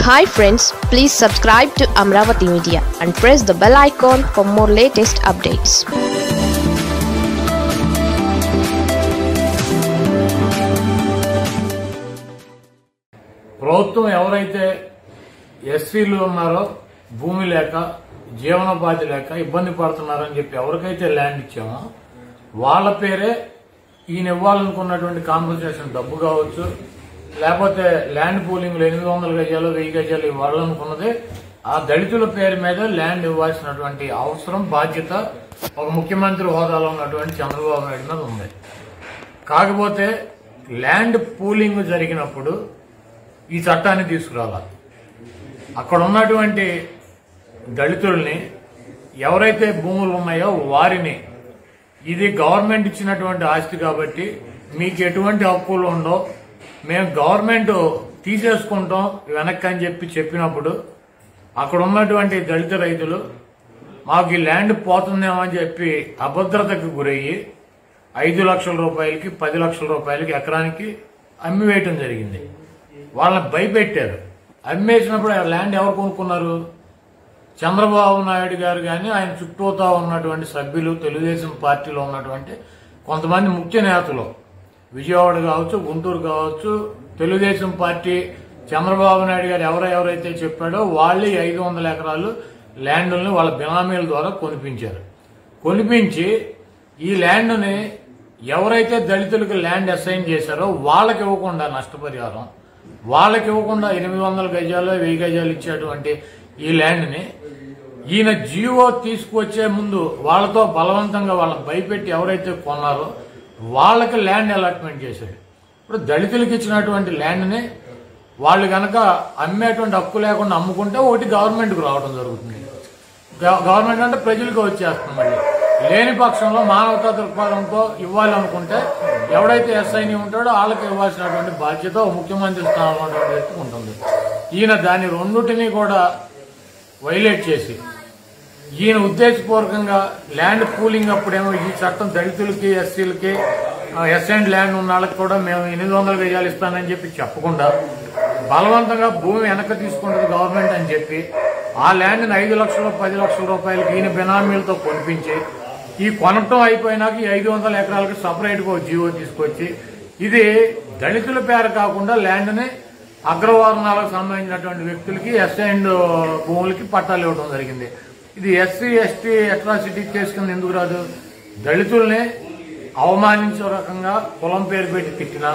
Hi friends please subscribe to Amaravati media and press the bell icon for more latest updates ప్రభుత్వం ఎవరైతే ఎస్సీలు ఉన్నారో భూమి లేక జీవనోపాధి లేక ఇబ్బంది పడుతున్నారని చెప్పి ఎవరికైతే ల్యాండ్ ఇచ్చామో వాళ్ళ పేరే ఈయన ఇవ్వాలనుకున్నటువంటి కాంపన్సేషన్ డబ్బు కావచ్చు లేకపోతే ల్యాండ్ పూలింగ్ ఎనిమిది వందల గజాలు వెయ్యి గజాలు ఇవ్వాలనుకున్నదే ఆ దళితుల పేరు మీద ల్యాండ్ ఇవ్వాల్సినటువంటి అవసరం బాధ్యత ఒక ముఖ్యమంత్రి హోదాలో ఉన్నటువంటి చంద్రబాబు నాయుడు మీద ఉంది కాకపోతే ల్యాండ్ పూలింగ్ జరిగినప్పుడు ఈ చట్టాన్ని తీసుకురావాలి అక్కడ ఉన్నటువంటి దళితుల్ని ఎవరైతే భూములు ఉన్నాయో వారిని ఇది గవర్నమెంట్ ఇచ్చినటువంటి ఆస్తి కాబట్టి మీకు ఎటువంటి హక్కులు ఉండవు మేము గవర్నమెంట్ తీసేసుకుంటాం వెనక్కి అని చెప్పి చెప్పినప్పుడు అక్కడ ఉన్నటువంటి దళిత రైతులు మాకు ఈ ల్యాండ్ పోతుందేమో అని చెప్పి అభద్రతకు గురయ్యి ఐదు లక్షల రూపాయలకి పది లక్షల రూపాయలకి ఎకరానికి అమ్మివేయటం జరిగింది వాళ్ళని భయపెట్టారు అమ్మేసినప్పుడు ఆ ల్యాండ్ ఎవరు కొనుక్కున్నారు చంద్రబాబు నాయుడు గారు కానీ ఆయన చుట్టూతా ఉన్నటువంటి సభ్యులు తెలుగుదేశం పార్టీలో ఉన్నటువంటి కొంతమంది ముఖ్య నేతలు విజయవాడ కావచ్చు గుంటూరు కావచ్చు తెలుగుదేశం పార్టీ చంద్రబాబు నాయుడు గారు ఎవరో ఎవరైతే చెప్పాడో వాళ్ళే ఐదు వందల ఎకరాలు ల్యాండ్ని వాళ్ళ బినామీల ద్వారా కొనిపించారు కొనిపించి ఈ ల్యాండ్ని ఎవరైతే దళితులకు ల్యాండ్ అసైన్ చేశారో వాళ్ళకి ఇవ్వకుండా నష్టపరిహారం వాళ్ళకి ఇవ్వకుండా ఎనిమిది వందల గజాలు వెయ్యి గజాలు ఇచ్చేటువంటి ఈ ల్యాండ్ని ఈయన జియో తీసుకువచ్చే ముందు వాళ్ళతో బలవంతంగా వాళ్ళని భయపెట్టి ఎవరైతే కొన్నారో వాళ్ళకి ల్యాండ్ అలాట్మెంట్ చేశాడు ఇప్పుడు దళితులకు ఇచ్చినటువంటి ల్యాండ్ని వాళ్ళు గనక అమ్మేటువంటి హక్కు లేకుండా అమ్ముకుంటే ఒకటి గవర్నమెంట్కి రావడం జరుగుతుంది గవ- గవర్నమెంట్ అంటే ప్రజలకు వచ్చేస్తుంది మళ్ళీ లేని పక్షంలో మానవతా దృక్పథంతో ఇవ్వాలనుకుంటే ఎవడైతే ఎస్ఐని ఉంటాడో వాళ్ళకి ఇవ్వాల్సినటువంటి బాధ్యత ఒక ముఖ్యమంత్రి స్థానంలో ఉన్నటువంటి వ్యక్తికి ఉంటుంది ఈయన దాని రెండుటిని కూడా వైలేట్ చేసి ఈయన ఉద్దేశపూర్వకంగా ల్యాండ్ పూలింగ్ అప్పుడేమో ఈ చట్టం దళితులకి ఎస్సీలకి ఎస్ అండ్ ల్యాండ్ ఉన్న వాళ్ళకి కూడా మేము ఎనిమిది వందల గజాలు ఇస్తానని చెప్పి చెప్పకుండా బలవంతంగా భూమి వెనక తీసుకుంటుంది గవర్నమెంట్ అని చెప్పి ఆ ల్యాండ్ని ఐదు లక్షలు పది లక్షల రూపాయలకి ఈయన బినామీలతో కొనిపించి ఈ కొనటం అయిపోయినాక ఈ ఐదు వందల ఎకరాలకి సపరేట్గా ఒక జీవో తీసుకొచ్చి ఇది దళితుల పేరు కాకుండా ల్యాండ్ని అగ్రవర్ణాలకు సంబంధించినటువంటి వ్యక్తులకి ఎస్ అండ్ భూములకి పట్టాలు ఇవ్వడం జరిగింది ఇది ఎస్సీ ఎస్టీ అట్రాసిటీ కేసు కింద ఎందుకు రాదు దళితుల్ని అవమానించే రకంగా కులం పేరు పెట్టి తిట్టినా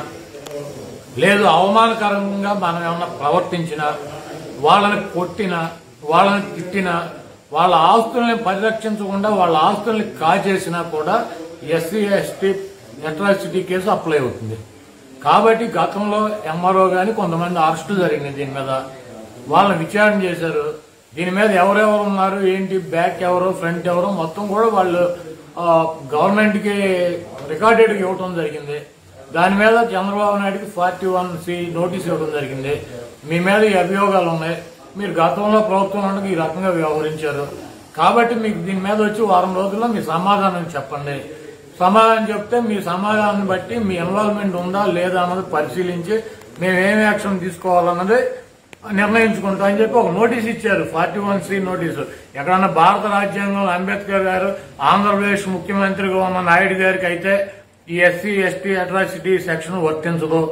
లేదు అవమానకరంగా మనం ఏమన్నా ప్రవర్తించినా వాళ్ళని కొట్టినా వాళ్ళని తిట్టినా వాళ్ళ ఆస్తుల్ని పరిరక్షించకుండా వాళ్ళ ఆస్తుల్ని కాజేసినా కూడా SC ST atrocity case apply అవుతుంది కాబట్టి గతంలో ఎంఆర్ఓ గాని కొంతమంది అరెస్టు జరిగింది దీని మీద వాళ్ళని విచారణ చేశారు దీని మీద ఎవరెవరు ఉన్నారు ఏంటి బ్యాక్ ఎవరు ఫ్రంట్ ఎవరు మొత్తం కూడా వాళ్ళు గవర్నమెంట్ కి రికార్డెడ్ ఇవ్వడం జరిగింది దాని మీద చంద్రబాబు నాయుడుకి ఫార్టీ వన్ సి నోటీస్ ఇవ్వడం జరిగింది మీ మీద ఈ అభియోగాలు ఉన్నాయి మీరు గతంలో ప్రభుత్వం ఉండగా ఈ రకంగా వ్యవహరించారు కాబట్టి మీకు దీని మీద వచ్చి వారం రోజుల్లో మీ సమాధానం చెప్పండి సమాధానం చెప్తే మీ సమాధానం బట్టి మీ ఇన్వాల్వ్మెంట్ ఉందా లేదా అన్నది పరిశీలించి మేము ఏం యాక్షన్ తీసుకోవాలన్నది నిర్ణయించుకుంటాం అని చెప్పి ఒక నోటీస్ ఇచ్చారు ఫార్టీ వన్ సి నోటీసు ఎక్కడన్నా భారత రాజ్యాంగంలో అంబేద్కర్ గారు ఆంధ్రప్రదేశ్ ముఖ్యమంత్రిగా ఉన్న నాయుడు గారికి అయితే ఈ ఎస్సీ ఎస్టీ అట్రాసిటీ సెక్షన్ వర్తించదు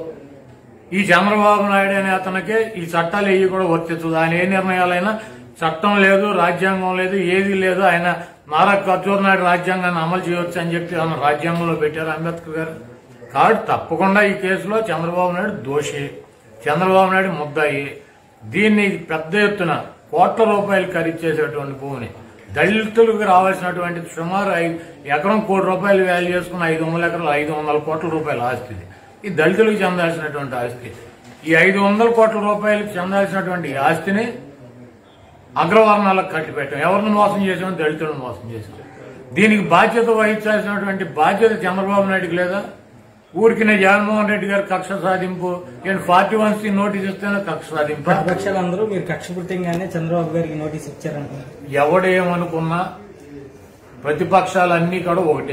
ఈ చంద్రబాబు నాయుడు అనే అతనికి ఈ చట్టాలు ఏవి కూడా వర్తించదు ఆయన ఏ నిర్ణయాలైనా చట్టం లేదు రాజ్యాంగం లేదు ఏది లేదు ఆయన నారా ఖర్జూర్ నాయుడు రాజ్యాంగాన్ని అమలు చేయవచ్చు అని చెప్పి ఆయన రాజ్యాంగంలో పెట్టారు అంబేద్కర్ గారు కాబట్టి తప్పకుండా ఈ కేసులో చంద్రబాబు నాయుడు దోషి చంద్రబాబు నాయుడు ముద్దాయి దీన్ని పెద్ద ఎత్తున కోట్ల రూపాయలు ఖరీదు చేసేటువంటి భూమిని దళితులకు రావాల్సినటువంటి సుమారు ఐదు ఎకరం కోటి రూపాయలు వాల్యూ చేసుకున్న ఐదు వందల ఎకరాలు ఐదు వందల కోట్ల రూపాయల ఆస్తి ఇది. ఈ దళితులకు చెందాల్సినటువంటి ఆస్తి ఈ ఐదు వందల కోట్ల రూపాయలకు చెందాల్సినటువంటి ఈ ఆస్తిని అగ్రవర్ణాలకు కట్టిపెట్టాం ఎవరిని మోసం చేసాం దళితులను మోసం చేసాం దీనికి బాధ్యత వహించాల్సినటువంటి బాధ్యత చంద్రబాబు నాయుడుకి లేదా ఊరికి జగన్మోహన్ రెడ్డి గారు కక్ష సాధింపు నేను ఫార్టీ వన్ సి నోటీస్ ఇస్తేనే కక్ష సాధింపు ప్రతిపక్షాలందరూ మీరు కక్షపూర్తిగానే చంద్రబాబు గారికి నోటీస్ ఇచ్చారంటున్నారు ఎవడేమనుకున్నా ప్రతిపక్షాలన్నీ కూడా ఒకటే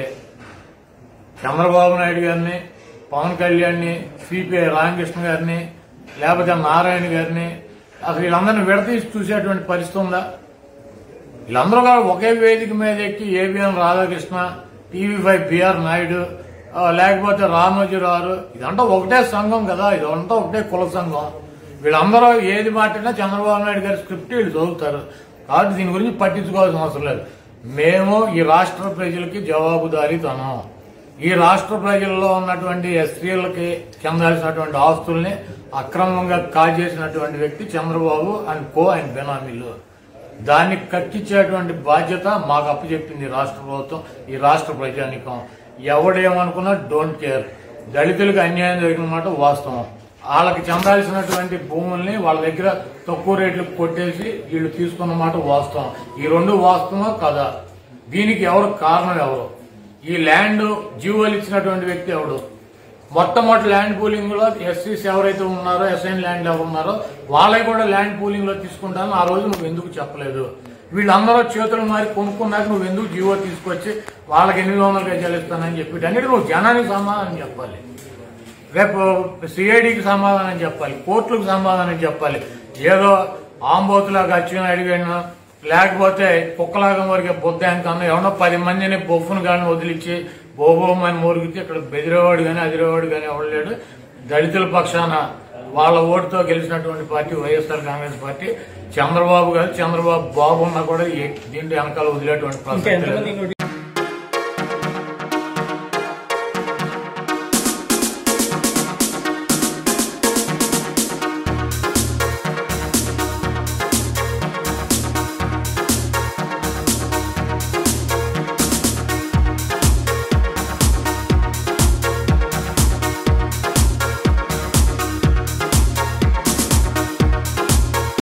చంద్రబాబు నాయుడు గారిని పవన్ కళ్యాణ్ని సిపిఐ రామకృష్ణ గారిని లేకపోతే నారాయణ గారిని అసలు వీళ్ళందరినీ విడతీసి చూసేటువంటి పరిస్థితి ఉందా వీళ్ళందరూ కూడా ఒకే వేదిక మీద ఎక్కి ABN Radhakrishna TV five BR Naidu ఆ, లేకపోతే రామోజీరావు ఇదంతా ఒకటే సంఘం కదా ఇదంతా ఒకటే కుల సంఘం వీళ్ళందరూ ఏది మాట్లాడినా చంద్రబాబు నాయుడు గారి స్క్రిప్ట్ వీళ్ళు చదువుతారు కాబట్టి దీని గురించి పట్టించుకోవాల్సిన అవసరం లేదు మేము ఈ రాష్ట్ర ప్రజలకి జవాబుదారీతనం ఈ రాష్ట్ర ప్రజల్లో ఉన్నటువంటి ఎస్సీలకి చెందాల్సినటువంటి ఆస్తుల్ని అక్రమంగా కాజేసినటువంటి వ్యక్తి చంద్రబాబు అండ్ కో అండ్ బెనామీలు దాన్ని కక్కించేటువంటి బాధ్యత మాకు అప్పచెప్పింది ఈ రాష్ట్ర ప్రభుత్వం ఈ రాష్ట్ర ప్రజానికం ఎవడేమనుకున్నా డోంట్ కేర్ దళితులకు అన్యాయం జరిగిన మాట వాస్తవం వాళ్ళకి చెందాల్సినటువంటి భూముల్ని వాళ్ళ దగ్గర తక్కువ రేట్లకు కొట్టేసి వీళ్ళు తీసుకున్న మాట వాస్తవం ఈ రెండు వాస్తవం కదా దీనికి ఎవరు కారణం ఎవరు ఈ ల్యాండ్ జీవోలు ఇచ్చినటువంటి వ్యక్తి ఎవడు మొట్టమొదటి ల్యాండ్ పూలింగ్ లో ఎస్సీస్ ఎవరైతే ఉన్నారో ఎస్ఐన్ ల్యాండ్ ఎవరు ఉన్నారో వాళ్ళకి కూడా ల్యాండ్ పూలింగ్ లో తీసుకుంటాను ఆ రోజు నువ్వు ఎందుకు చెప్పలేదు వీళ్ళందరూ చేతులు మారి కొనుక్కున్నాక నువ్వు ఎందుకు జీవో తీసుకొచ్చి వాళ్ళకి ఎనిమిది వందల గజాలు ఇస్తానని చెప్పి అన్నిటి నువ్వు జనానికి సమాధానం చెప్పాలి రేపు సిఐడికి సమాధానం చెప్పాలి కోర్టులకు సమాధానం చెప్పాలి ఏదో ఆంబోతులాగా అచ్చిన అడిగాను లేకపోతే కుక్కలాగా వరకే బుద్ధాంకన్నా ఎవడో పది మందిని బొఫ్ఫును కానీ వదిలించి బోబోమని మురిగితే ఇక్కడ బెదిరేవాడు కానీ అదిరేవాడు కానీ ఎవడు లేడు దళితుల పక్షాన వాళ్ళ ఓటుతో గెలిచినటువంటి party YSR Congress party Chandrababu garu Chandrababu బాబు ఉన్నా కూడా ఈ- దీంట్లో వెనకాల వదిలేటువంటి ఇంకా ప్రసక్తి లేదు ఎంతమంది నోటీస్